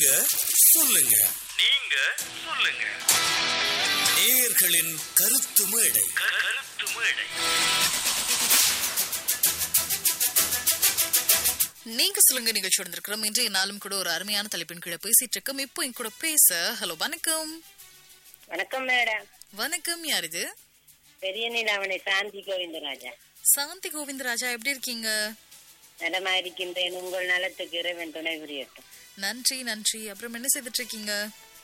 நீங்க சொல்லுங்க நீங்க சொல்லுங்க நேயர்களின் கருத்து மேடை க- கருத்து மேடை நீங்க சொல்லுங்க நிகழ்ச்சி வந்திருக்கிறோம் இன்றைய நாளும் கூட ஒரு அருமையான தலைப்பின் கீழே பேசிட்டு இருக்கோம் இப்போ என் கூட பேச ஹலோ வணக்கம் வணக்கம் மேடம் வணக்கம் யார் இது பெரிய நிலாவணை சாந்தி கோவிந்தராஜா சாந்தி கோவிந்தராஜா எப்படி இருக்கீங்க நலமா இருக்கின்றேன் உங்கள் நலத்துக்கு இறைவன் துணை புரியட்டும் நன்றி நன்றி அப்புறம் என்ன செய்துட்டு இருக்கீங்க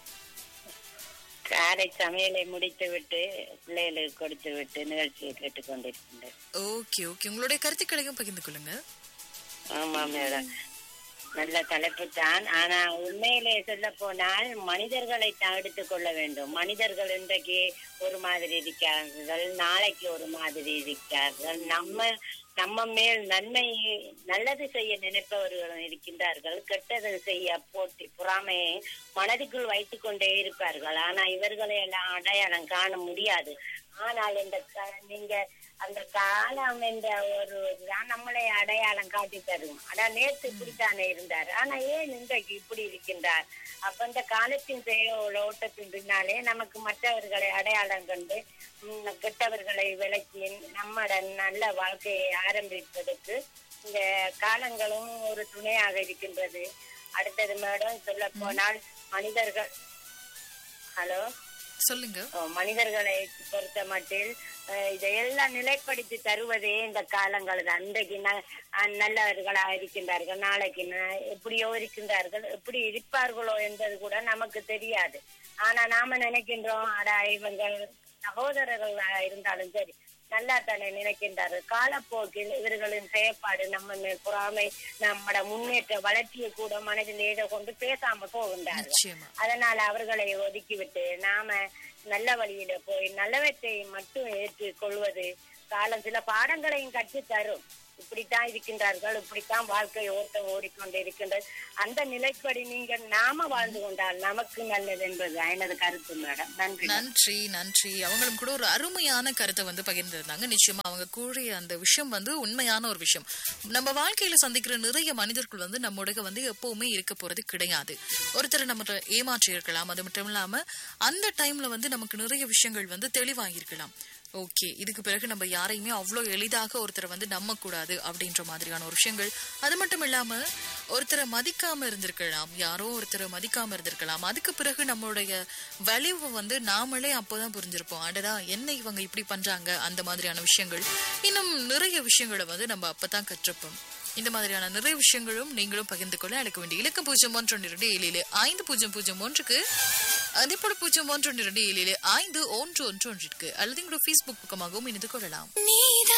காலை சமையலை முடித்து விட்டு பிள்ளைகளுக்கு கொடுத்து விட்டு நிகழ்ச்சியை கேட்டுக்கொண்டிருக்கின்றேன் ஓகே ஓகே உங்களுடைய கருத்துக்களையும் பகிர்ந்து கொள்ளுங்க ஆமா மேடம் நல்ல தலைப்பு தான் ஆனா உண்மையிலே சொல்ல போனால் மனிதர்களை தான் எடுத்துக் கொள்ள வேண்டும் மனிதர்கள் இன்றைக்கு ஒரு மாதிரி இருக்கிறார்கள் நாளைக்கு ஒரு மாதிரி இருக்கிறார்கள் நம்ம நம்ம மேல் நன்மை நல்லது செய்ய நினைப்பவர்களும் இருக்கின்றார்கள் கெட்டது செய்ய போட்டி பொறாமையை மனதுக்குள் வைத்துக் கொண்டே இருப்பார்கள் ஆனா இவர்களை எல்லாம் அடையாளம் காண முடியாது ஆனால் இந்த க- நீங்க அந்த காலம் என்ற ஒரு இதுதான் நம்மளை அடையாளம் காட்டி தரும் ஆனா நேற்று இப்படித்தானே இருந்தார் ஆனா ஏன் இன்றைக்கு இப்படி இருக்கின்றார் அப்ப இந்த காலத்தின் செயலோட ஓட்டத்தின் பின்னாலே நமக்கு மற்றவர்களை அடையாளம் கண்டு ம், கெட்டவர்களை விலக்கி நம்மட நல்ல வாழ்க்கையை ஆரம்பிப்பதற்கு இந்த காலங்களும் ஒரு துணையாக இருக்கின்றது அடுத்தது மேடம் சொல்ல போனால் மனிதர்கள் ஹலோ சொல்லுங்க ஓ, மனிதர்களை பொறுத்த மட்டில் அஹ், இதையெல்லாம் நிலைப்படுத்தி தருவதே இந்த காலங்கள் தான் இன்றைக்கு ந- அஹ், நல்லவர்களா இருக்கின்றார்கள் நாளைக்கு ந- எப்படியோ இருக்கின்றார்கள் எப்படி இருப்பார்களோ என்பது கூட நமக்கு தெரியாது ஆனா நாம நினைக்கின்றோம் அடா இவங்க சகோதரர்களா இருந்தாலும் சரி நல்லா தானே நினைக்கின்றார்கள் காலப்போக்கில் இவர்களின் செயற்பாடு நம்ம மேல் பொறாமை நம்மட முன்னேற்ற வளர்ச்சியை கூட மனதில் ஏதோ கொண்டு பேசாம போகின்றார்கள் நிச்சயமா அதனால அவர்களை ஒதுக்கிவிட்டு நாம நல்ல வழியில போய் நல்லவற்றை மட்டும் ஏற்றுக் கொள்வது காலம் சில பாடங்களையும் கற்றுத் தரும் இப்படித்தான் இருக்கின்றார்கள் இப்படித்தான் வாழ்க்கை ஓட்டம் ஓடிக்கொண்டு இருக்கின்றது அந்த நிலைப்படி நீங்க நாம வாழ்ந்து கொண்டால் நமக்கு நல்லது என்பது எனது கருத்து மேடம் நன்றி நன்றி நன்றி அவங்களும் கூட ஒரு அருமையான கருத்தை வந்து பகிர்ந்திருந்தாங்க நிச்சயமா அவங்க கூறிய அந்த விஷயம் வந்து உண்மையான ஒரு விஷயம் நம்ம வாழ்க்கையில சந்திக்கிற நிறைய மனிதர்கள் வந்து நம்முடைய வந்து எப்பவுமே இருக்க போறது கிடையாது ஒருத்தர் நம்ம ஏமாற்றி இருக்கலாம் அது மட்டும் இல்லாம அந்த டைம்ல வந்து நமக்கு நிறைய விஷயங்கள் வந்து தெளிவாகிருக்கலாம் ஓகே இதுக்கு பிறகு நம்ம யாரையுமே அவ்வளோ எளிதாக ஒருத்தரை வந்து நம்ப கூடாது அப்படின்ற மாதிரியான ஒரு விஷயங்கள் அது மட்டும் இல்லாம ஒருத்தரை மதிக்காம இருந்திருக்கலாம் யாரோ ஒருத்தரை மதிக்காம இருந்திருக்கலாம் அதுக்கு பிறகு நம்மளுடைய வலிவு வந்து நாமளே அப்போதான் புரிஞ்சிருப்போம் அடடா என்ன இவங்க இப்படி பண்றாங்க அந்த மாதிரியான விஷயங்கள் இன்னும் நிறைய விஷயங்களை வந்து நம்ம அப்பதான் கற்றுப்போம் இந்த மாதிரியான நிறைய விஷயங்களும் நீங்களும் பகிர்ந்து கொள்ள அழைக்க வேண்டிய இலக்கம் பூஜ்ஜியம் ஒன்று ஒன்று இரண்டு ஏழிலே ஐந்து பூஜ்ஜியம் பூஜ்ஜியம் ஒன்றுக்கு அதேபோல பூஜ்ஜியம் ஒன்று ஒன்று இரண்டு ஏழிலே ஐந்து ஒன்று ஒன்று ஒன்றிற்கு அல்லது எங்களோட ஃபேஸ்புக் பக்கமாகவும் இணைந்து கொள்ளலாம் நீதான்